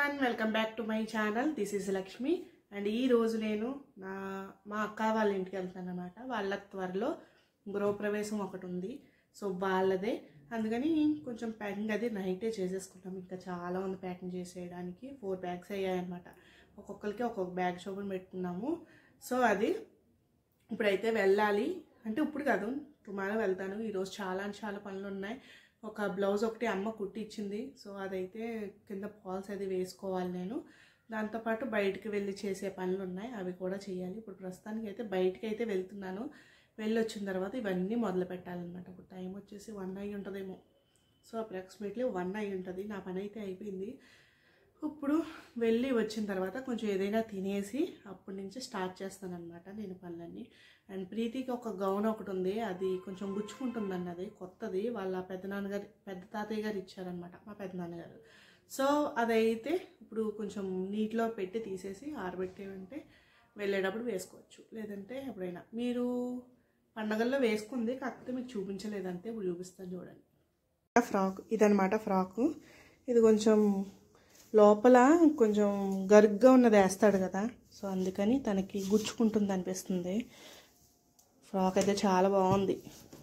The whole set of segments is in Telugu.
everyone welcome back to my channel this is Lakshmi and ఈ రోజు నేను నా మా అక్క వాళ్ళ ఇంటికి వెళ్తాను అనమాట వాళ్ళ త్వరలో గృహప్రవేశం ఒకటి ఉంది సో వాళ్ళదే అందుకని కొంచెం ప్యాకింగ్ అది నైటే చేసేసుకుంటాం ఇంకా చాలా ఉంది ప్యాకింగ్ చేసేయడానికి ఫోర్ బ్యాగ్స్ అయ్యాయన్నమాట ఒక్కొక్కరికి ఒక్కొక్క బ్యాగ్ చొప్పున పెట్టుకున్నాము సో అది ఇప్పుడైతే వెళ్ళాలి అంటే ఇప్పుడు కాదు టుమారో వెళ్తాను ఈరోజు చాలా అంటే చాలా పనులు ఉన్నాయి ఒక బ్లౌజ్ ఒకటి అమ్మ కుట్టి ఇచ్చింది సో అదైతే కింద పాల్స్ అది వేసుకోవాలి నేను దాంతోపాటు బయటికి వెళ్ళి చేసే పనులు ఉన్నాయి అవి కూడా చేయాలి ఇప్పుడు ప్రస్తుతానికి అయితే బయటికి అయితే వెళ్తున్నాను వెళ్ళి వచ్చిన తర్వాత ఇవన్నీ మొదలు పెట్టాలన్నమాట ఇప్పుడు టైం వచ్చేసి వన్ అయి ఉంటుందేమో సో అప్రాక్సిమేట్లీ వన్ అయి ఉంటుంది నా పని అయితే అయిపోయింది ఇప్పుడు వెళ్ళి వచ్చిన తర్వాత కొంచెం ఏదైనా తినేసి అప్పటి నుంచి స్టార్ట్ చేస్తాను అనమాట నేను పనులన్నీ అండ్ ప్రీతికి ఒక గౌన్ ఒకటి ఉంది అది కొంచెం గుచ్చుకుంటుంది అన్నది కొత్తది వాళ్ళ పెద్దనాన్నగారు పెద్ద తాతయ్య గారు ఇచ్చారనమాట మా పెద్దనాన్నగారు సో అదైతే ఇప్పుడు కొంచెం నీటిలో పెట్టి తీసేసి ఆరబెట్టేమంటే వెళ్ళేటప్పుడు వేసుకోవచ్చు లేదంటే ఎప్పుడైనా మీరు పండగల్లో వేసుకుంది కాకపోతే మీకు చూపించలేదంటే ఇప్పుడు చూపిస్తాను చూడండి ఫ్రాక్ ఇదనమాట ఫ్రాకు ఇది కొంచెం లోపల కొంచెం గరుగ్గా ఉన్నది వేస్తాడు కదా సో అందుకని తనకి గుచ్చుకుంటుంది అనిపిస్తుంది ఫ్రాక్ అయితే చాలా బాగుంది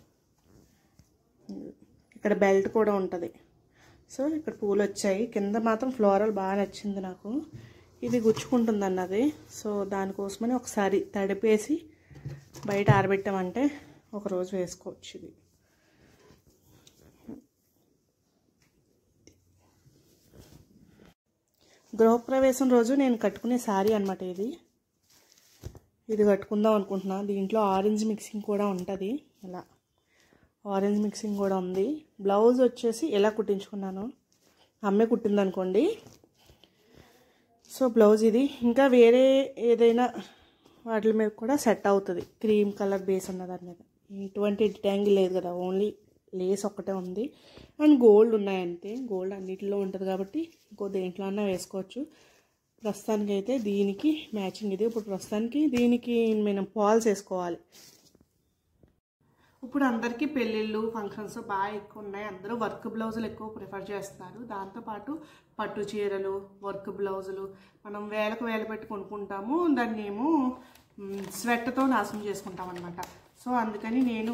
ఇక్కడ బెల్ట్ కూడా ఉంటుంది సో ఇక్కడ పూలు వచ్చాయి కింద మాత్రం ఫ్లోరల్ బాగా నచ్చింది నాకు ఇది గుచ్చుకుంటుంది అన్నది సో దానికోసమని ఒకసారి తడిపేసి బయట ఆరబెట్టామంటే ఒకరోజు వేసుకోవచ్చు ఇది గృహప్రవేశం రోజు నేను కట్టుకునే శారీ అనమాట ఇది ఇది కట్టుకుందాం అనుకుంటున్నా దీంట్లో ఆరెంజ్ మిక్సింగ్ కూడా ఉంటుంది ఇలా ఆరెంజ్ మిక్సింగ్ కూడా ఉంది బ్లౌజ్ వచ్చేసి ఎలా కుట్టించుకున్నాను అమ్మే కుట్టింది అనుకోండి సో బ్లౌజ్ ఇది ఇంకా వేరే ఏదైనా వాటి మీద కూడా సెట్ అవుతుంది క్రీమ్ కలర్ బేస్ ఉన్న దాని మీద ఎటువంటి డిటాంగిల్ లేదు కదా ఓన్లీ లేస్ ఒక్కటే ఉంది అండ్ గోల్డ్ ఉన్నాయంతే గోల్డ్ అన్నిటిలో ఉంటుంది కాబట్టి ఇంకో దేంట్లో అన్నా వేసుకోవచ్చు ప్రస్తుతానికి అయితే దీనికి మ్యాచింగ్ ఇది ఇప్పుడు ప్రస్తుతానికి దీనికి మనం పాల్స్ వేసుకోవాలి ఇప్పుడు అందరికీ పెళ్ళిళ్ళు ఫంక్షన్స్ బాగా ఎక్కువ ఉన్నాయి అందరూ వర్క్ బ్లౌజులు ఎక్కువ ప్రిఫర్ చేస్తున్నారు దాంతోపాటు పట్టు చీరలు వర్క్ బ్లౌజులు మనం వేలకు వేల పెట్టి కొనుక్కుంటాము దాన్ని ఏమో స్వెట్తో నాశనం చేసుకుంటాం అనమాట సో అందుకని నేను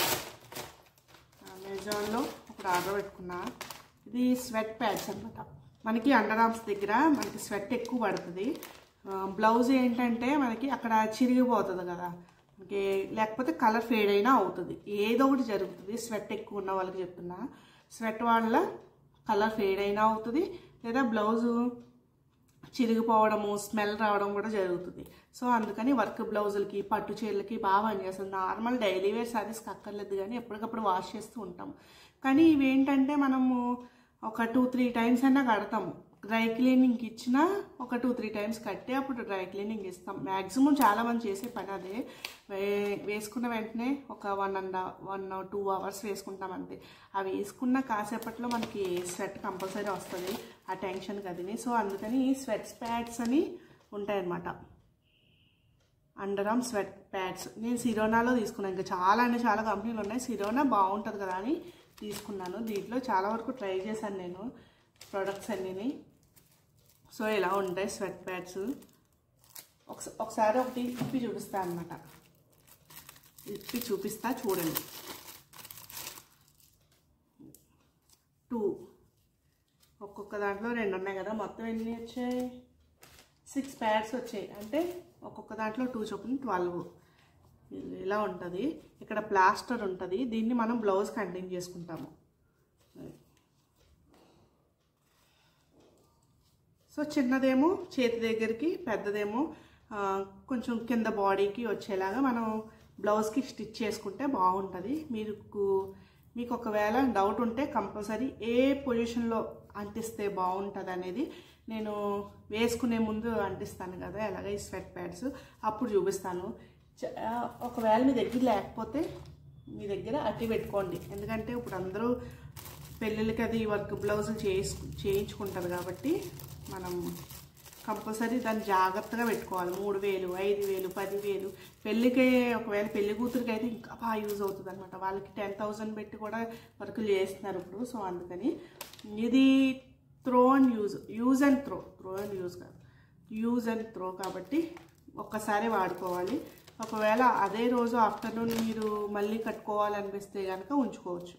అమెజాన్లో ఒక ఆర్డర్ పెట్టుకున్నా ఇది స్వెట్ ప్యాడ్స్ అనమాట మనకి అండర్ ఆర్మ్స్ దగ్గర మనకి స్వెట్ ఎక్కువ పడుతుంది బ్లౌజ్ ఏంటంటే మనకి అక్కడ చిరిగిపోతుంది కదా మనకి లేకపోతే కలర్ ఫేడ్ అయినా అవుతుంది ఏదో ఒకటి జరుగుతుంది స్వెట్ ఎక్కువ ఉన్న వాళ్ళకి చెప్తున్నా స్వెట్ వల్ల కలర్ ఫేడ్ అయినా అవుతుంది లేదా బ్లౌజు చిరిగిపోవడము స్మెల్ రావడం కూడా జరుగుతుంది సో అందుకని వర్క్ బ్లౌజులకి పట్టు చీరలకి బాగా పనిచేస్తుంది నార్మల్ డైలీ వేర్ శారీస్కి అక్కర్లేదు కానీ ఎప్పటికప్పుడు వాష్ చేస్తూ ఉంటాం కానీ ఇవేంటంటే మనము ఒక టూ త్రీ టైమ్స్ అయినా కడతాము డ్రై క్లీనింగ్కి ఇచ్చినా ఒక టూ త్రీ టైమ్స్ కట్టి అప్పుడు డ్రై క్లీనింగ్ ఇస్తాం మ్యాక్సిమం చాలామంది చేసే పని అదే వే వేసుకున్న వెంటనే ఒక one and one two hours వేసుకుంటాం అంతే అవి వేసుకున్న కాసేపట్లో మనకి స్వెట్ కంపల్సరీ వస్తుంది ఆ టెన్షన్ కదిని సో అందుకని స్వెట్స్ ప్యాడ్స్ అని ఉంటాయన్నమాట అండర్ ఆర్మ్ స్వెట్ ప్యాడ్స్ నేను సిరోనాలో తీసుకున్నాను ఇంకా చాలా అంటే చాలా కంపెనీలు ఉన్నాయి సిరోనా బాగుంటుంది కదా అని తీసుకున్నాను దీంట్లో చాలా వరకు ట్రై చేశాను నేను ప్రొడక్ట్స్ అన్నీని సో ఇలా ఉంటాయి స్వెట్ ప్యాడ్స్ ఒకసారి ఒకటి ఇప్పి చూపిస్తా అనమాట ఇప్పి చూపిస్తా చూడండి టూ ఒక్కొక్క దాంట్లో రెండు ఉన్నాయి కదా మొత్తం ఎన్ని వచ్చాయి సిక్స్ ప్యాడ్స్ వచ్చాయి అంటే ఒక్కొక్క దాంట్లో టూ చొప్పున ట్వెల్వ్ ఇలా ఉంటుంది ఇక్కడ ప్లాస్టర్ ఉంటుంది దీన్ని మనం బ్లౌజ్ కంటిన్యూ చేసుకుంటాము సో చిన్నదేమో చేతి దగ్గరికి పెద్దదేమో కొంచెం కింద బాడీకి వచ్చేలాగా మనం బ్లౌజ్కి స్టిచ్ చేసుకుంటే బాగుంటుంది మీకు మీకు ఒకవేళ డౌట్ ఉంటే కంపల్సరీ ఏ పొజిషన్లో అంటిస్తే బాగుంటుంది అనేది నేను వేసుకునే ముందు అంటిస్తాను కదా ఎలాగ ఈ స్వెట్ ప్యాడ్స్ అప్పుడు చూపిస్తాను ఒకవేళ మీ దగ్గర లేకపోతే మీ దగ్గర అట్టి పెట్టుకోండి ఎందుకంటే ఇప్పుడు అందరూ పెళ్ళిళ్ళకి అది వర్క్ బ్లౌజులు చేయించు చేయించుకుంటారు కాబట్టి మనం కంపల్సరీ దాన్ని జాగ్రత్తగా పెట్టుకోవాలి మూడు వేలు ఐదు వేలు పదివేలు పెళ్ళికి ఒకవేళ పెళ్లి కూతురికి అయితే ఇంకా బాగా యూజ్ అవుతుంది అనమాట వాళ్ళకి టెన్ థౌజండ్ పెట్టి కూడా వర్కులు చేస్తున్నారు ఇప్పుడు సో అందుకని ఇది throw and use use and throw use కాదు యూజ్ అండ్ త్రో కాబట్టి ఒక్కసారి వాడుకోవాలి ఒకవేళ అదే రోజు ఆఫ్టర్నూన్ మీరు మళ్ళీ కట్టుకోవాలనిపిస్తే కనుక ఉంచుకోవచ్చు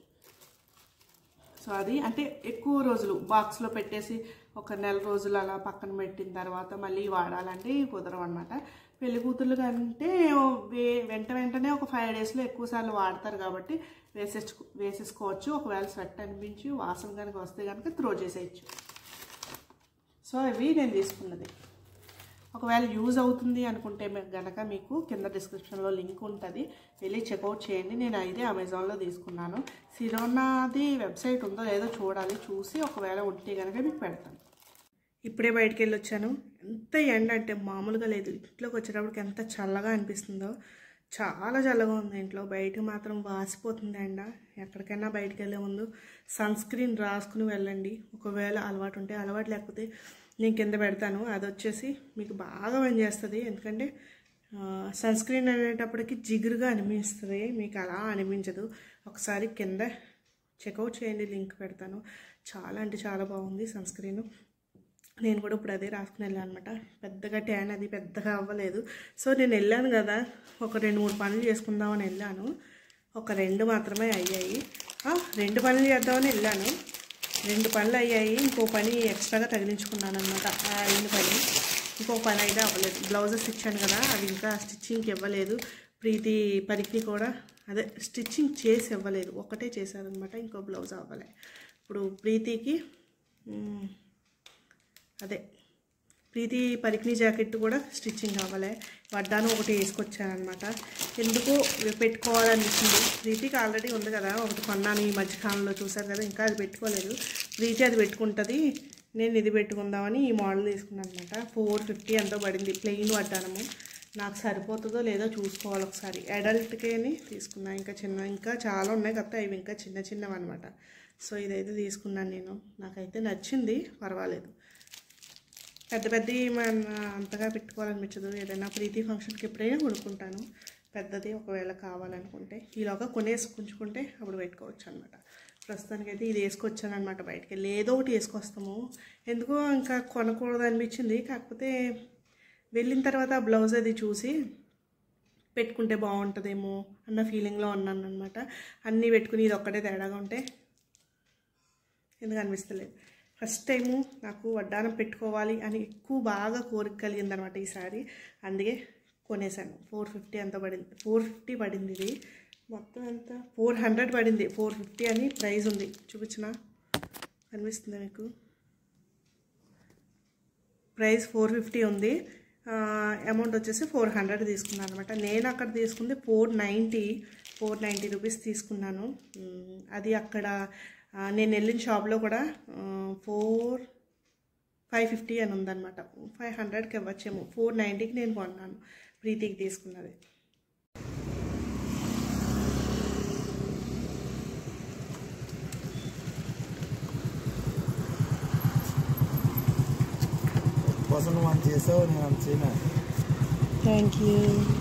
సో అది అంటే ఎక్కువ రోజులు బాక్స్లో పెట్టేసి ఒక నెల రోజులు అలా పక్కన పెట్టిన తర్వాత మళ్ళీ వాడాలంటే కుదరవు అనమాట పెళ్లి కూతుర్లు కంటే వే- వెంట వెంటనే ఒక ఫైవ్ డేస్లో ఎక్కువ సార్లు వాడతారు కాబట్టి వేసేసుకో వేసేసుకోవచ్చు ఒకవేళ స్వెట్ అనిపించి వాసన కనుక వస్తే కనుక త్రో చేసేయచ్చు సో ఇవి నేను తీసుకున్నది ఒకవేళ యూజ్ అవుతుంది అనుకుంటే మీకు గనక మీకు కింద డిస్క్రిప్షన్లో లింక్ ఉంటుంది వెళ్ళి చెక్అవుట్ చేయండి నేను అయితే అమెజాన్లో తీసుకున్నాను సిరోనాది వెబ్సైట్ ఉందో లేదో చూడాలి చూసి ఒకవేళ ఉంటే కనుక మీకు పెడతాను ఇప్పుడే బయటికి వెళ్ళి వచ్చాను ఎంత ఎండ అంటే మామూలుగా లేదు ఇంట్లోకి వచ్చేటప్పటికి ఎంత చల్లగా అనిపిస్తుందో చాలా చల్లగా ఉంది ఇంట్లో బయట మాత్రం వాసిపోతుంది ఎండ ఎక్కడికైనా బయటికి వెళ్ళే ముందు సన్ స్క్రీన్ రాసుకుని వెళ్ళండి ఒకవేళ అలవాటు ఉంటే అలవాటు లేకపోతే నేను కింద పెడతాను అది వచ్చేసి మీకు బాగా పనిచేస్తుంది ఎందుకంటే సన్ స్క్రీన్ అనేటప్పటికి జిగురుగా అనిపిస్తుంది మీకు అలా అనిపించదు ఒకసారి కింద చెక్అవుట్ చేయండి లింక్ పెడతాను చాలా అంటే చాలా బాగుంది సన్ స్క్రీన్ నేను కూడా ఇప్పుడు అదే రాసుకుని వెళ్ళాను అనమాట పెద్దగా ట్యాన్ అది పెద్దగా అవ్వలేదు సో నేను వెళ్ళాను కదా ఒక రెండు మూడు పనులు చేసుకుందామని వెళ్ళాను ఒక రెండు మాత్రమే అయ్యాయి ఆ, రెండు పనులు చేద్దామని వెళ్ళాను రెండు పనులు అయ్యాయి ఇంకో పని ఎక్స్ట్రాగా తగిలించుకున్నాను అనమాట ఆ అయిన పని ఇంకో పని అయితే అవ్వలేదు బ్లౌజెస్ ఇచ్చాను కదా అవి ఇంకా స్టిచ్చింగ్కి ఇవ్వలేదు ప్రీతి పరికి కూడా అదే స్టిచ్చింగ్ చేసి ఇవ్వలేదు ఒకటే చేశారనమాట ఇంకో బ్లౌజ్ అవ్వలే ఇప్పుడు ప్రీతికి మ్, అదే ప్రీతి పరికిణి జాకెట్ కూడా స్టిచ్చింగ్ కావాలి వడ్డాను ఒకటి వేసుకొచ్చానమాట ఎందుకు పెట్టుకోవాలనిపించింది ప్రీతికి ఆల్రెడీ ఉంది కదా ఒకటి కొన్నాను ఈ మధ్యకాలంలో చూసారు కదా ఇంకా అది పెట్టుకోలేదు ప్రీతి అది పెట్టుకుంటుంది నేను ఇది పెట్టుకుందామని ఈ మోడల్ తీసుకున్నాను అనమాట ఫోర్ ఫిఫ్టీ ఎంతో పడింది ప్లెయిన్ వడ్డానము నాకు సరిపోతుందో లేదో చూసుకోవాలి ఒకసారి అడల్ట్కేని తీసుకున్నా ఇంకా చిన్న ఇంకా చాలా ఉన్నాయి కాకపోతే అవి ఇంకా చిన్న చిన్నవి అనమాట సో ఇదైతే తీసుకున్నాను నేను నాకైతే నచ్చింది పర్వాలేదు పెద్ద పెద్ద మన అంతగా పెట్టుకోవాలనిపించదు ఏదైనా ప్రీతి ఫంక్షన్కి ఎప్పుడైనా కొనుక్కుంటాను పెద్దది ఒకవేళ కావాలనుకుంటే ఈలోగా కొనేసి ఉంచుకుంటే అప్పుడు పెట్టుకోవచ్చు అనమాట ప్రస్తుతానికైతే ఇది వేసుకొచ్చాను అనమాట బయటికి వెళ్ళి ఏదో ఒకటి వేసుకొస్తాము ఎందుకో ఇంకా కొనకూడదు అనిపించింది కాకపోతే వెళ్ళిన తర్వాత ఆ బ్లౌజ్ అది చూసి పెట్టుకుంటే బాగుంటుందేమో అన్న ఫీలింగ్లో ఉన్నాను అనమాట అన్నీ పెట్టుకుని ఇది ఒక్కటే తేడాగా ఉంటే ఎందుకు అనిపిస్తలేదు ఫస్ట్ టైము నాకు వడ్డానం పెట్టుకోవాలి అని ఎక్కువ బాగా కోరిక కలిగింది అనమాట ఈసారి అందుకే కొనేసాను ఫోర్ ఫిఫ్టీ ఎంత పడింది ఫోర్ ఫిఫ్టీ పడింది ఇది మొత్తం ఎంత ఫోర్ హండ్రెడ్ పడింది ఫోర్ ఫిఫ్టీ అని ప్రైస్ ఉంది చూపించిన కనిపిస్తుంది మీకు ప్రైస్ ఫోర్ ఫిఫ్టీ ఉంది అమౌంట్ వచ్చేసి ఫోర్ హండ్రెడ్ తీసుకున్నాను అనమాట నేను అక్కడ తీసుకుంది four ninety four ninety rupees తీసుకున్నాను మ్, అది అక్కడ ఆ, నేను వెళ్ళిన షాప్లో కూడా ఫోర్ ఫైవ్ ఫిఫ్టీ అని ఉందన్నమాట ఫైవ్ హండ్రెడ్కి ఇవ్వచ్చేమో ఫోర్ నైంటీకి నేను కొన్నాను ప్రీతికి తీసుకున్నది కోసం నువ్వు అంత చేసావు నేను అంత చేయను థ్యాంక్ యూ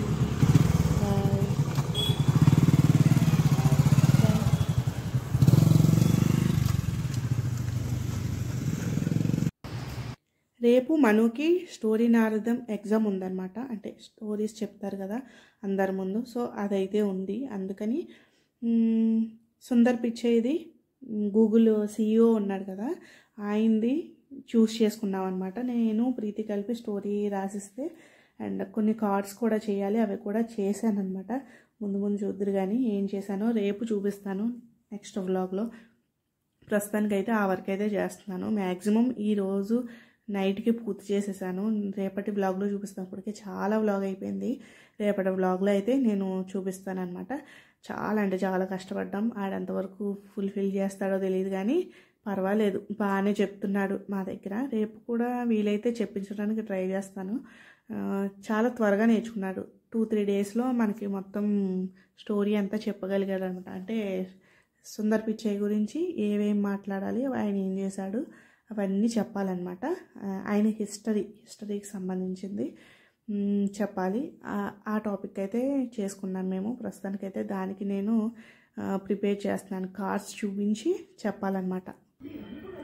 రేపు మనుకి స్టోరీ నారదం ఎగ్జామ్ ఉందన్నమాట అంటే స్టోరీస్ చెప్తారు కదా అందరి ముందు సో అదైతే ఉంది అందుకని మ్, సుందర్ పిచ్చేది గూగుల్ సీఈఓ ఉన్నాడు కదా ఆయనది చూస్ చేసుకున్నాం అనమాట నేను ప్రీతి కలిపి స్టోరీ రాసిస్తే అండ్ కొన్ని కార్డ్స్ కూడా చేయాలి అవి కూడా చేశాను అనమాట ముందు ముందు చూద్దరు కానీ ఏం చేశానో రేపు చూపిస్తాను నెక్స్ట్ వ్లాగ్లో ప్రస్తుతానికి అయితే ఆ వర్క్ అయితే చేస్తున్నాను మ్యాక్సిమం ఈరోజు నైట్కి పూర్తి చేసేసాను రేపటి వ్లాగ్లో చూపిస్తున్నప్పటికీ చాలా వ్లాగ్ అయిపోయింది రేపటి వ్లాగ్లో అయితే నేను చూపిస్తాను అనమాట చాలా అంటే చాలా కష్టపడ్డాం ఆడంతవరకు ఫుల్ఫిల్ చేస్తాడో తెలియదు కానీ పర్వాలేదు బాగానే చెప్తున్నాడు మా దగ్గర రేపు కూడా వీలైతే చెప్పించడానికి ట్రై చేస్తాను ఆ, చాలా త్వరగా నేర్చుకున్నాడు టూ త్రీ డేస్లో మనకి మొత్తం స్టోరీ అంతా చెప్పగలిగాడు అనమాట అంటే సుందర్ పిచ్చయ్య గురించి ఏమేం మాట్లాడాలి ఆయన ఏం చేశాడు అవన్నీ చెప్పాలన్నమాట ఆ, ఆయన హిస్టరీ హిస్టరీకి సంబంధించింది మ్, చెప్పాలి ఆ- ఆ టాపిక్ అయితే చేసుకున్నాం మేము ప్రస్తుతానికైతే దానికి నేను ప్రిపేర్ చేస్తున్నాను కార్డ్స్ చూపించి చెప్పాలన్నమాట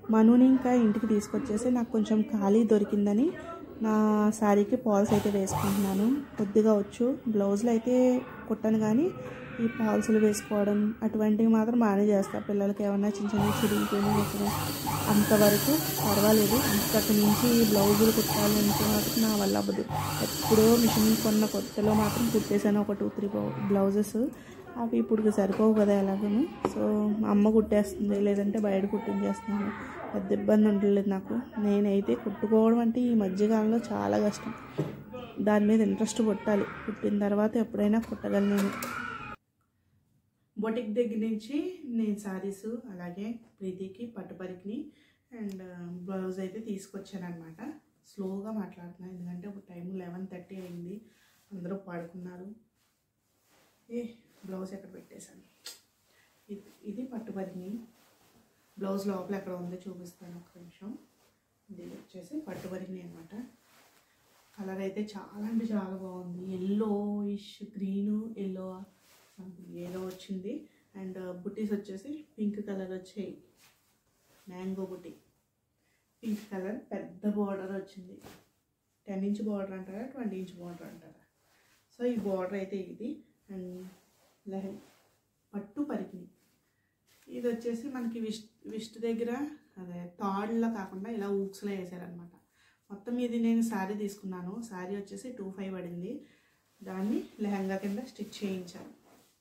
మనుని ఇంకా ఇంటికి తీసుకొచ్చేసి నాకు కొంచెం ఖాళీ దొరికిందని నా శారీకి పాల్స్ అయితే వేసుకుంటున్నాను కొద్దిగా వచ్చు బ్లౌజులు అయితే కుట్టను కానీ ఈ పాల్సులు వేసుకోవడం అటువంటివి మాత్రం బాగానే చేస్తా పిల్లలకి ఏమన్నా చిన్న చిన్న చిరిగిపోయినా మొత్తం అంతవరకు పర్వాలేదు అంతకు మించి బ్లౌజులు కుట్టాలి అంటే మాత్రం నా వల్ల అవ్వదు ఎప్పుడో మిషన్ కొన్న కొత్తలో మాత్రం కుట్టేశాను ఒక టూ త్రీ బ్లౌజెస్ అవి ఇప్పుడు సరిపోవు కదా ఎలాగను సో మా అమ్మ కుట్టేస్తుంది లేదంటే బయట కుట్టించేస్తున్నాను పెద్ద ఇబ్బంది ఉండలేదు నాకు నేనైతే కుట్టుకోవడం అంటే ఈ మధ్యకాలంలో చాలా కష్టం దాని మీద ఇంట్రెస్ట్ పుట్టాలి పుట్టిన తర్వాత ఎప్పుడైనా కుట్టగలను నేను బొటిక్ దగ్గర నుంచి నేను శారీస్ అలాగే ప్రీతికి పట్టుపరికిని అండ్ బ్లౌజ్ అయితే తీసుకొచ్చాను అనమాట స్లోగా మాట్లాడుతున్నాను ఎందుకంటే ఇప్పుడు టైం లెవెన్ థర్టీ అయింది అందరూ పడుకున్నారు ఏ బ్లౌజ్ ఎక్కడ పెట్టేశాను ఇది ఇది పట్టుపరికిని బ్లౌజ్ లోపల ఎక్కడ ఉందో చూపిస్తాను ఒక నిమిషం ఇది వచ్చేసి పట్టుపరికిని అనమాట కలర్ అయితే చాలా అంటే చాలా బాగుంది ఎల్లో ఇష్ గ్రీను ఎల్లో సంథింగ్ ఏదో వచ్చింది అండ్ బుట్టీస్ వచ్చేసి పింక్ కలర్ వచ్చాయి మ్యాంగో బుట్టి పింక్ కలర్ పెద్ద బార్డర్ వచ్చింది టెన్ ఇంచ్ బార్డర్ అంటారా ట్వంటీ ఇంచ్ బార్డర్ అంటారా సో ఈ బార్డర్ అయితే ఇది అండ్ లెహెం పట్టు పరికిని ఇది వచ్చేసి మనకి విస్ట్ విస్ట్ దగ్గర అదే తాడులా కాకుండా ఇలా ఊక్స్లో వేసారనమాట మొత్తం ఇది నేను శారీ తీసుకున్నాను శారీ వచ్చేసి టూ ఫైవ్ పడింది దాన్ని లెహంగా కింద స్టిచ్ చేయించాను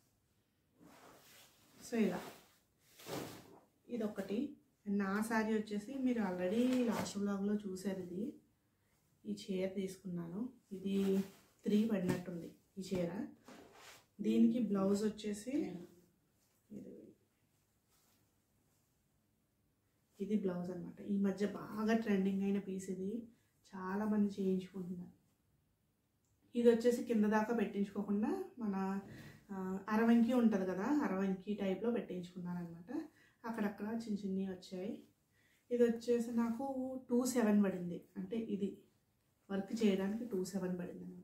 సో ఇలా ఇదొకటి నా శారీ వచ్చేసి మీరు ఆల్రెడీ లాస్ట్ బ్లాగ్లో చూసారు ఇది ఈ చీర తీసుకున్నాను ఇది త్రీ పడినట్టుంది ఈ చీర దీనికి బ్లౌజ్ వచ్చేసి ఇది ఇది బ్లౌజ్ అనమాట ఈ మధ్య బాగా ట్రెండింగ్ అయిన పీస్ ఇది చాలా మంది చేయించుకుంటున్నారు ఇది వచ్చేసి కింద దాకా పెట్టించుకోకుండా మన ఆ, అరవంకి ఉంటుంది కదా అరవంకి టైప్లో పెట్టించుకున్నాను అనమాట అక్కడక్కడ చిన్న చిన్నవి వచ్చాయి ఇది వచ్చేసి నాకు టూ సెవెన్ పడింది అంటే ఇది వర్క్ చేయడానికి టూ సెవెన్ పడింది అనమాట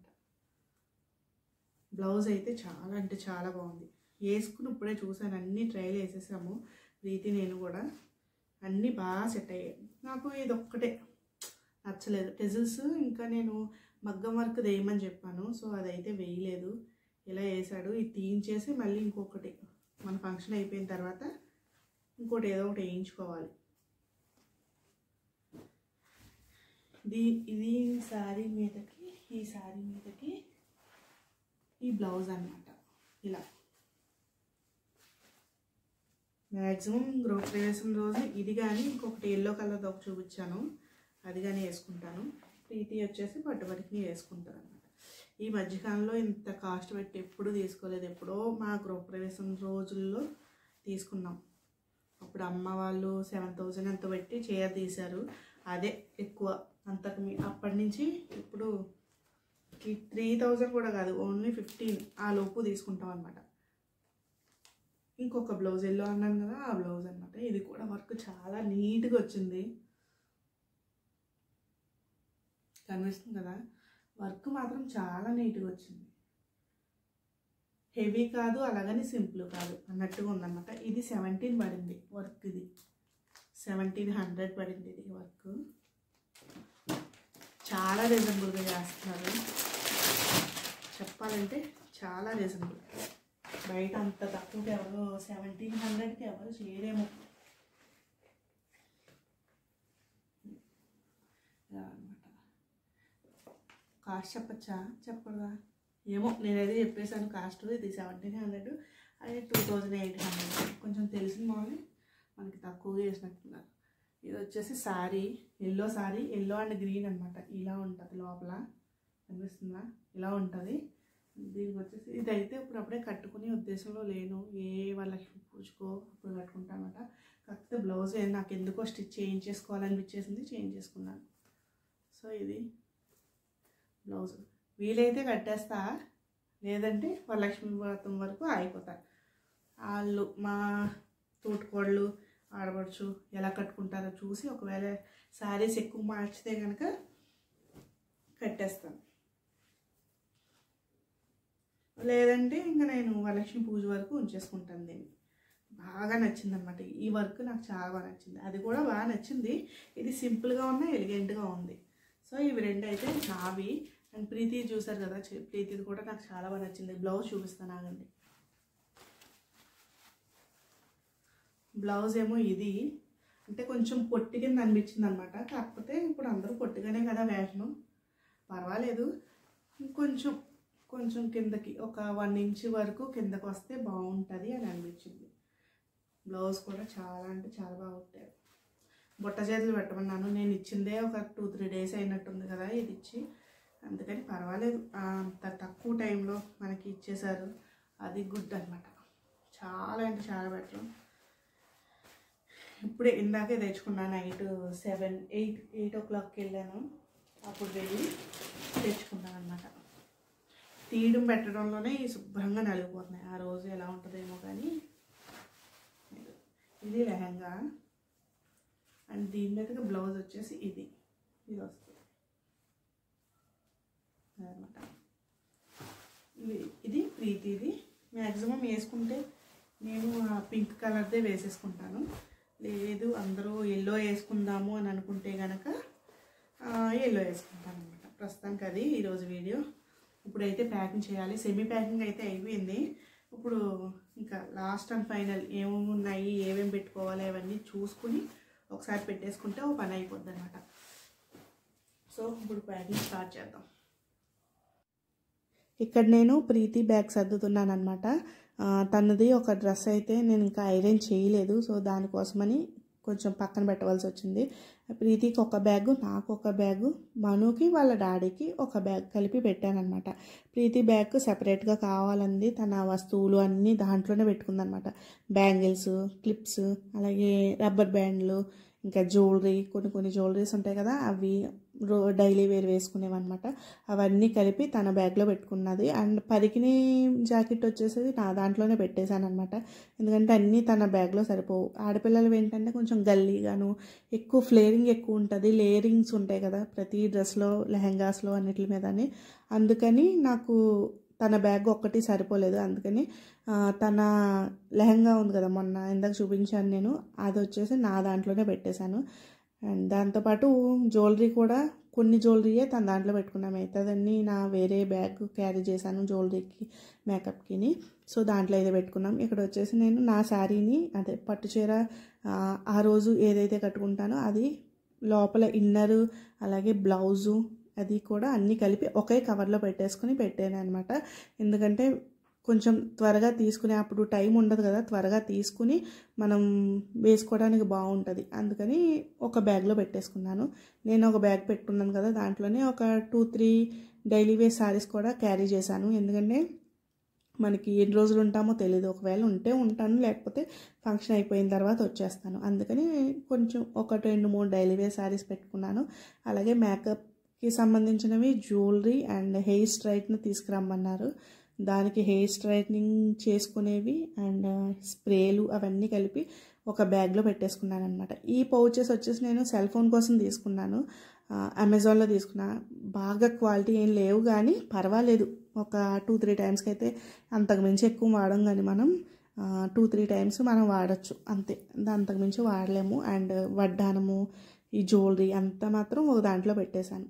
బ్లౌజ్ అయితే చాలా అంటే చాలా బాగుంది వేసుకుని ఇప్పుడే చూసాను అన్ని ట్రైల్ వేసేసాము ప్రీతి నేను కూడా అన్నీ బాగా సెట్ అయ్యాయి నాకు ఇది ఒక్కటే నచ్చలేదు టెజిల్స్ ఇంకా నేను మగ్గం వర్క్ వేయమని చెప్పాను సో అదైతే వేయలేదు ఇలా వేసాడు ఇది తీయించేసి మళ్ళీ ఇంకొకటి మన ఫంక్షన్ అయిపోయిన తర్వాత ఇంకోటి ఏదో ఒకటి వేయించుకోవాలి ఇది ఇది శారీ మీదకి ఈ శారీ మీదకి ఈ బ్లౌజ్ అన్నమాట ఇలా మ్యాక్సిమం గృహప్రవేశం రోజు ఇది కానీ ఇంకొకటి ఎల్లో కలర్ ఒకటి చూపించాను అది కానీ వేసుకుంటాను ప్రీతి వచ్చేసి పట్టుబడికి వేసుకుంటాను అనమాట ఈ మధ్యకాలంలో ఇంత కాస్ట్ పెట్టి ఎప్పుడు తీసుకోలేదు ఎప్పుడో మా గృహప్రవేశం రోజుల్లో తీసుకున్నాం అప్పుడు అమ్మ వాళ్ళు సెవెన్ థౌజండ్ ఎంత పెట్టి చీర తీశారు అదే ఎక్కువ అంతకు మీ అప్పటి నుంచి ఇప్పుడు త్రీ థౌజండ్ కూడా కాదు ఓన్లీ ఫిఫ్టీన్ ఆ లోపు తీసుకుంటాం అనమాట ఇంకొక బ్లౌజ్ ఎల్లో అన్నాను కదా ఆ బ్లౌజ్ అనమాట ఇది కూడా వర్క్ చాలా నీట్గా వచ్చింది కనిపిస్తుంది కదా వర్క్ మాత్రం చాలా నీట్గా వచ్చింది హెవీ కాదు అలాగని సింపుల్ కాదు అన్నట్టుగా ఉందన్నమాట ఇది సెవెంటీన్ పడింది వర్క్ ఇది సెవెంటీన్ హండ్రెడ్ పడింది ఇది వర్క్ చాలా రీజనబుల్గా చేస్తున్నారు చెప్పాలంటే చాలా రీజనబుల్ బయట అంత తక్కువకి ఎవరు సెవెంటీన్ హండ్రెడ్కి ఎవరు చేయలేము ఇలా అన్నమాట కాస్ట్ చెప్పచ్చా చెప్పదా ఏమో నేనైతే చెప్పేశాను కాస్ట్ ఇది సెవెంటీన్ హండ్రెడ్ అది టూ థౌజండ్ ఎయిట్ హండ్రెడ్ కొంచెం తెలిసిన వాళ్ళని మనకి తక్కువగా వేసినట్టున్నారు ఇది వచ్చేసి sari yellow sari yellow and green అనమాట ఇలా ఉంటుంది లోపల కనిపిస్తుందా ఇలా ఉంటుంది దీనికి వచ్చేసి ఇదైతే ఇప్పుడు అప్పుడే కట్టుకునే ఉద్దేశంలో లేను ఏ వాళ్ళకి పూజకో అప్పుడు కట్టుకుంటానమాట కాకపోతే బ్లౌజ్ నాకు ఎందుకో స్టిచ్ చేయించేసుకోవాలనిపించేసింది చేయించేసుకున్నాను సో ఇది బ్లౌజ్ వీలైతే కట్టేస్తా లేదంటే వరలక్ష్మి వ్రతం వరకు ఆగిపోతా వాళ్ళు మా తోటికోళ్ళు ఆడపడుచు ఎలా కట్టుకుంటారో చూసి ఒకవేళ శారీస్ ఎక్కువ మార్చితే కనుక కట్టేస్తాను లేదంటే ఇంకా నేను వరలక్ష్మి పూజ వరకు ఉంచేసుకుంటాను దీన్ని బాగా నచ్చింది అనమాట ఈ వర్క్ నాకు చాలా బాగా నచ్చింది అది కూడా బాగా నచ్చింది ఇది సింపుల్గా ఉన్న ఎలిగెంట్గా ఉంది సో ఇవి రెండు అయితే నావి అండ్ ప్రీతి చూసారు కదా చి- ప్రీతిది కూడా నాకు చాలా బాగా నచ్చింది బ్లౌజ్ చూపిస్తాను ఆగండి బ్లౌజ్ ఏమో ఇది అంటే కొంచెం పొట్టి కింద అనిపించింది అనమాట కాకపోతే ఇప్పుడు అందరూ పొట్టిగానే కదా వేషను పర్వాలేదు కొంచెం కొంచెం కిందకి ఒక వన్ ఇంచ్ వరకు కిందకి వస్తే బాగుంటుంది అని అనిపించింది బ్లౌజ్ కూడా చాలా అంటే చాలా బాగా కుట్టారు బుట్ట చేతులు పెట్టమన్నాను నేను ఇచ్చిందే ఒక టూ త్రీ డేస్ అయినట్టుంది కదా ఇది ఇచ్చి అందుకని పర్వాలేదు ఆ, అంత తక్కువ టైంలో మనకి ఇచ్చేశారు అది గుడ్ అనమాట చాలా అంటే చాలా బెటర్ ఇప్పుడే ఇందాకే తెచ్చుకున్నాను నైట్ సెవెన్ ఎయిట్ ఎయిట్ ఓ క్లాక్కి వెళ్ళాను అప్పుడు వెళ్ళి తెచ్చుకున్నాను అనమాట తీయడం పెట్టడంలోనే ఈ శుభ్రంగా నలిగిపోతున్నాయి ఆ రోజు ఎలా ఉంటుందేమో కానీ ఇది లెహంగా అండ్ దీని మీదకి బ్లౌజ్ వచ్చేసి ఇది ఇది వస్తుంది అదనమాట ఇది ఇది ప్రీతిది మ్యాక్సిమం వేసుకుంటే నేను ఆ పింక్ కలర్దే వేసేసుకుంటాను లేదు అందరూ ఎల్లో వేసుకుందాము అని అనుకుంటే కనుక ఎల్లో వేసుకుంటాను అనమాట ప్రస్తుతానికి అది ఈరోజు వీడియో ఇప్పుడైతే ప్యాకింగ్ చేయాలి సెమీ ప్యాకింగ్ అయితే అయిపోయింది ఇప్పుడు ఇంకా లాస్ట్ అండ్ ఫైనల్ ఏమేమి ఉన్నాయి ఏమేమి పెట్టుకోవాలి అవన్నీ చూసుకుని ఒకసారి పెట్టేసుకుంటే ఓ పని అయిపోద్ది అనమాట సో ఇప్పుడు ప్యాకింగ్ స్టార్ట్ చేద్దాం ఇక్కడ నేను ప్రీతి బ్యాగ్ సర్దుతున్నాను అనమాట తనది ఒక డ్రెస్ అయితే నేను ఇంకా ఐరన్ చేయలేదు సో దానికోసమని కొంచెం పక్కన పెట్టవలసి వచ్చింది ప్రీతికి ఒక బ్యాగు నాకు ఒక బ్యాగు మనుకి వాళ్ళ డాడీకి ఒక బ్యాగ్ కలిపి పెట్టానమాట ప్రీతి బ్యాగ్ సెపరేట్గా కావాలంది తన వస్తువులు అన్నీ దాంట్లోనే పెట్టుకుందనమాట బ్యాంగిల్స్ క్లిప్స్ అలాగే రబ్బర్ బ్యాండ్లు ఇంకా జ్యువెలరీ కొన్ని కొన్ని జ్యువెలరీస్ ఉంటాయి కదా అవి రో డైలీ వేర్ వేసుకునేవన్నమాట అవన్నీ కలిపి తన బ్యాగ్లో పెట్టుకున్నది అండ్ పరికిని జాకెట్ వచ్చేసి నా దాంట్లోనే పెట్టేశాను అనమాట ఎందుకంటే అన్నీ తన బ్యాగ్లో సరిపోవు ఆడపిల్లలు ఏంటంటే కొంచెం గల్లీగాను ఎక్కువ ఫ్లేరింగ్ ఎక్కువ ఉంటుంది లేయరింగ్స్ ఉంటాయి కదా ప్రతి డ్రెస్లో లెహెంగాస్లో అన్నిటి మీదని అందుకని నాకు తన బ్యాగ్ ఒక్కటి సరిపోలేదు అందుకని ఆ, తన లెహంగా ఉంది కదా మొన్న ఇందాక చూపించాను నేను అది వచ్చేసి నా దాంట్లోనే పెట్టేశాను అండ్ దాంతోపాటు జ్యువెలరీ కూడా కొన్ని జ్యువెలరీయే తన దాంట్లో పెట్టుకున్నాం మిగతాదన్నీ నా వేరే బ్యాగ్ క్యారీ చేశాను జ్యువెలరీకి మేకప్కిని సో దాంట్లో అయితే పెట్టుకున్నాం ఇక్కడ వచ్చేసి నేను నా శారీని అదే పట్టు చీర ఆ, ఆ రోజు ఏదైతే కట్టుకుంటానో అది లోపల ఇన్నరు అలాగే బ్లౌజు అది కూడా అన్నీ కలిపి ఒకే కవర్లో పెట్టేసుకుని పెట్టాను అనమాట ఎందుకంటే కొంచెం త్వరగా తీసుకునే అప్పుడు టైం ఉండదు కదా త్వరగా తీసుకుని మనం వేసుకోవడానికి బాగుంటుంది అందుకని ఒక బ్యాగ్లో పెట్టేసుకున్నాను నేను ఒక బ్యాగ్ పెట్టుకున్నాను కదా దాంట్లోనే ఒక two three daily wear sarees కూడా క్యారీ చేశాను ఎందుకంటే మనకి ఎన్ని రోజులు ఉంటామో తెలియదు ఒకవేళ ఉంటే ఉంటాను లేకపోతే ఫంక్షన్ అయిపోయిన తర్వాత వచ్చేస్తాను అందుకని కొంచెం ఒక రెండు మూడు డైలీ వేర్ శారీస్ పెట్టుకున్నాను అలాగే మేకప్కి సంబంధించినవి జ్యువెలరీ అండ్ హెయిర్ స్ట్రైట్ని తీసుకురమ్మన్నారు దానికి హెయిర్ స్ట్రైట్నింగ్ చేసుకునేవి అండ్ స్ప్రేలు అవన్నీ కలిపి ఒక బ్యాగ్లో పెట్టేసుకున్నాను అనమాట ఈ పౌచెస్ వచ్చేసి నేను సెల్ ఫోన్ కోసం తీసుకున్నాను ఆ, అమెజాన్లో తీసుకున్నా బాగా క్వాలిటీ ఏం లేవు కానీ పర్వాలేదు ఒక టూ త్రీ టైమ్స్కి అయితే అంతకు మించి ఎక్కువ వాడం కానీ మనం టూ త్రీ టైమ్స్ మనం వాడచ్చు అంతే అంతకు మించి వాడలేము అండ్ వడ్డానము ఈ జ్యువెలరీ అంతా మాత్రం ఒక దాంట్లో పెట్టేశాను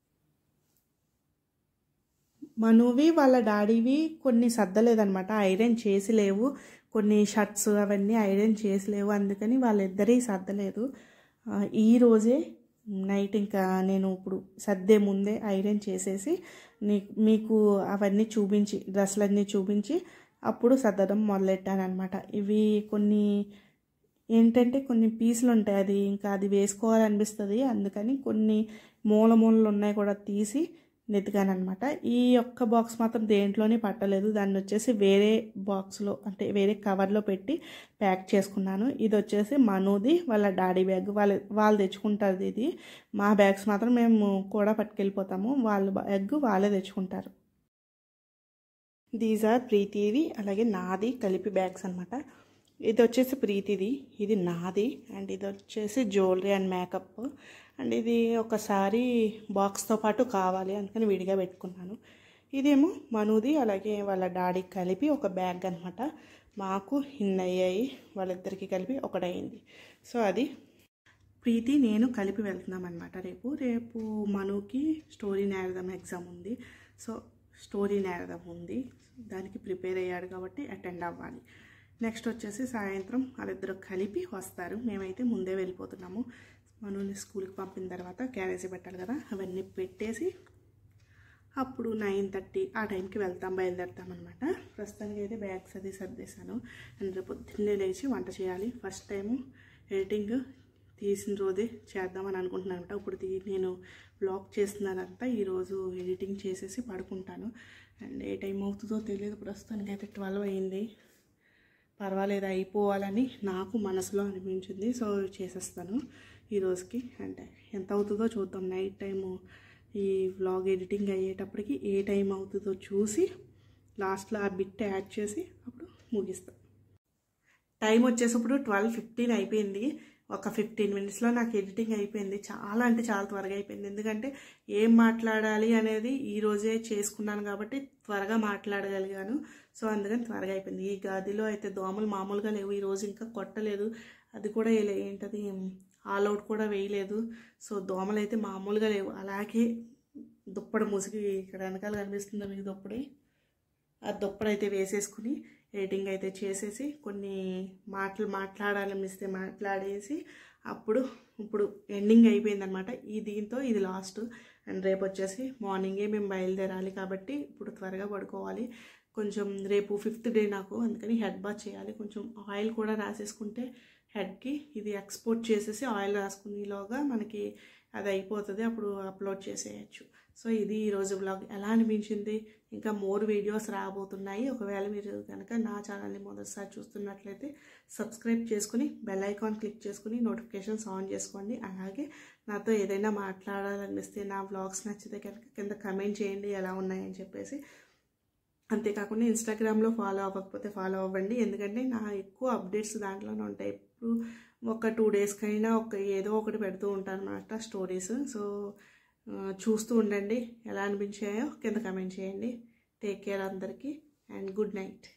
మనువి వాళ్ళ డాడీవి కొన్ని సర్దలేదనమాట ఐరన్ చేసి లేవు కొన్ని షర్ట్స్ అవన్నీ ఐరన్ చేసి లేవు అందుకని వాళ్ళిద్దరి సర్దలేదు ఆ, ఈ రోజే నైట్ ఇంకా నేను ఇప్పుడు సర్దే ముందే ఐరన్ చేసేసి నీ మీకు అవన్నీ చూపించి డ్రెస్సులన్నీ చూపించి అప్పుడు సర్దడం మొదలెట్టాను అనమాట ఇవి కొన్ని ఏంటంటే కొన్ని పీసులు ఉంటాయి అది ఇంకా అది వేసుకోవాలనిపిస్తుంది అందుకని కొన్ని మూల మూలలు ఉన్నాయి కూడా తీసి నెతికాను అనమాట ఈ ఒక్క బాక్స్ మాత్రం దేంట్లోనే పట్టలేదు దాన్ని వచ్చేసి వేరే బాక్స్లో అంటే వేరే కవర్లో పెట్టి ప్యాక్ చేసుకున్నాను ఇది వచ్చేసి మనూది వాళ్ళ డాడీ బ్యాగ్ వాళ్ళ వాళ్ళు తెచ్చుకుంటారు ఇది మా బ్యాగ్స్ మాత్రం మేము కూడా పట్టుకెళ్ళిపోతాము వాళ్ళ బ్యాగ్ వాళ్ళే తెచ్చుకుంటారు దీస్ ఆర్ ప్రీతిది అలాగే నాది కలిపి బ్యాగ్స్ అనమాట ఇది వచ్చేసి ప్రీతిది ఇది నాది అండ్ ఇది వచ్చేసి జ్యువెలరీ అండ్ మేకప్ అండ్ ఇది ఒకసారి బాక్స్తో పాటు కావాలి అందుకని విడిగా పెట్టుకున్నాను ఇదేమో మనుది అలాగే వాళ్ళ డాడీకి కలిపి ఒక బ్యాగ్ అనమాట మాకు ఇన్ని అయ్యాయి వాళ్ళిద్దరికి కలిపి ఒకటయింది సో అది ప్రీతి నేను కలిపి వెళ్తున్నాం అనమాట రేపు రేపు మనుకి స్టోరీ నేరదం ఎగ్జామ్ ఉంది సో స్టోరీ నేరదం ఉంది దానికి ప్రిపేర్ అయ్యాడు కాబట్టి అటెండ్ అవ్వాలి నెక్స్ట్ వచ్చేసి సాయంత్రం వాళ్ళిద్దరు కలిపి వస్తారు మేమైతే ముందే వెళ్ళిపోతున్నాము మనుని స్కూల్కి పంపిన తర్వాత క్యారేజీ పెట్టాలి కదా అవన్నీ పెట్టేసి అప్పుడు నైన్ థర్టీ ఆ టైంకి వెళ్తాం బయలుదేరుతాం అనమాట ప్రస్తుతానికి అయితే బ్యాగ్స్ అది సర్దేశాను అండ్ రేపు పొద్దున్నే లేచి వంట చేయాలి ఫస్ట్ టైము ఎడిటింగ్ తీసిన రోజే చేద్దామని అనుకుంటున్నాను అనమాట ఇప్పుడు తీ- నేను బ్లాగ్ చేస్తున్నానంతా ఈరోజు ఎడిటింగ్ చేసేసి పడుకుంటాను అండ్ ఏ టైం అవుతుందో తెలియదు ప్రస్తుతానికి అయితే ట్వెల్వ్ అయింది పర్వాలేదు అయిపోవాలని నాకు మనసులో అనిపించింది సో చేసేస్తాను ఈ రోజుకి అంటే ఎంత అవుతుందో చూద్దాం నైట్ టైము ఈ వ్లాగ్ ఎడిటింగ్ అయ్యేటప్పటికి ఏ టైం అవుతుందో చూసి లాస్ట్లో ఆ బిట్ యాడ్ చేసి అప్పుడు ముగిస్తాను టైం వచ్చేసప్పుడు ట్వెల్వ్ ఫిఫ్టీన్ అయిపోయింది ఒక ఫిఫ్టీన్ మినిట్స్లో నాకు ఎడిటింగ్ అయిపోయింది చాలా అంటే చాలా త్వరగా అయిపోయింది ఎందుకంటే ఏం మాట్లాడాలి అనేది ఈ రోజే చేసుకున్నాను కాబట్టి త్వరగా మాట్లాడగలిగాను సో అందుకని త్వరగా అయిపోయింది ఈ గదిలో అయితే దోమలు మామూలుగా లేవు ఈ రోజు ఇంకా కొట్టలేదు అది కూడా వేయలే ఏంటది ఆల్ అవుట్ కూడా వేయలేదు సో దోమలు అయితే మామూలుగా లేవు అలాగే దుప్పటి ముసిగి ఇక్కడ వెనకాల కనిపిస్తుందా మీకు దుప్పటి ఆ దుప్పటి అయితే వేసేసుకుని ఎడిటింగ్ అయితే చేసేసి కొన్ని మాటలు మాట్లాడాలనిపిస్తే మాట్లాడేసి అప్పుడు ఇప్పుడు ఎండింగ్ అయిపోయిందనమాట ఈ దీంతో ఇది లాస్ట్ అండ్ రేపు వచ్చేసి మార్నింగే మేము బయలుదేరాలి కాబట్టి ఇప్పుడు త్వరగా పడుకోవాలి కొంచెం రేపు ఫిఫ్త్ డే నాకు అందుకని హెడ్ బాత్ చేయాలి కొంచెం ఆయిల్ కూడా రాసేసుకుంటే హెడ్కి ఇది ఎక్స్పోర్ట్ చేసేసి ఆయిల్ రాసుకునేలోగా మనకి అది అయిపోతుంది అప్పుడు అప్లోడ్ చేసేయచ్చు సో ఇది ఈరోజు బ్లాగ్ ఎలా అనిపించింది ఇంకా మోర్ వీడియోస్ రాబోతున్నాయి ఒకవేళ మీరు కనుక నా ఛానల్ని మొదటిసారి చూస్తున్నట్లయితే సబ్స్క్రైబ్ చేసుకుని బెల్ ఐకాన్ క్లిక్ చేసుకుని నోటిఫికేషన్స్ ఆన్ చేసుకోండి అలాగే నాతో ఏదైనా మాట్లాడాలనిపిస్తే నా బ్లాగ్స్ నచ్చితే కనుక కింద కమెంట్ చేయండి ఎలా ఉన్నాయని చెప్పేసి అంతేకాకుండా ఇన్స్టాగ్రామ్లో ఫాలో అవ్వకపోతే ఫాలో అవ్వండి ఎందుకంటే నా ఎక్కువ అప్డేట్స్ దాంట్లోనే ఉంటాయి ఇప్పుడు ఒక టూ డేస్కైనా ఒక ఏదో ఒకటి పెడుతూ ఉంటాను అనమాట స్టోరీస్ సో ఆ, చూస్తూ ఉండండి ఎలా అనిపించాయో కింద కమెంట్ చేయండి టేక్ కేర్ అందరికీ అండ్ గుడ్ నైట్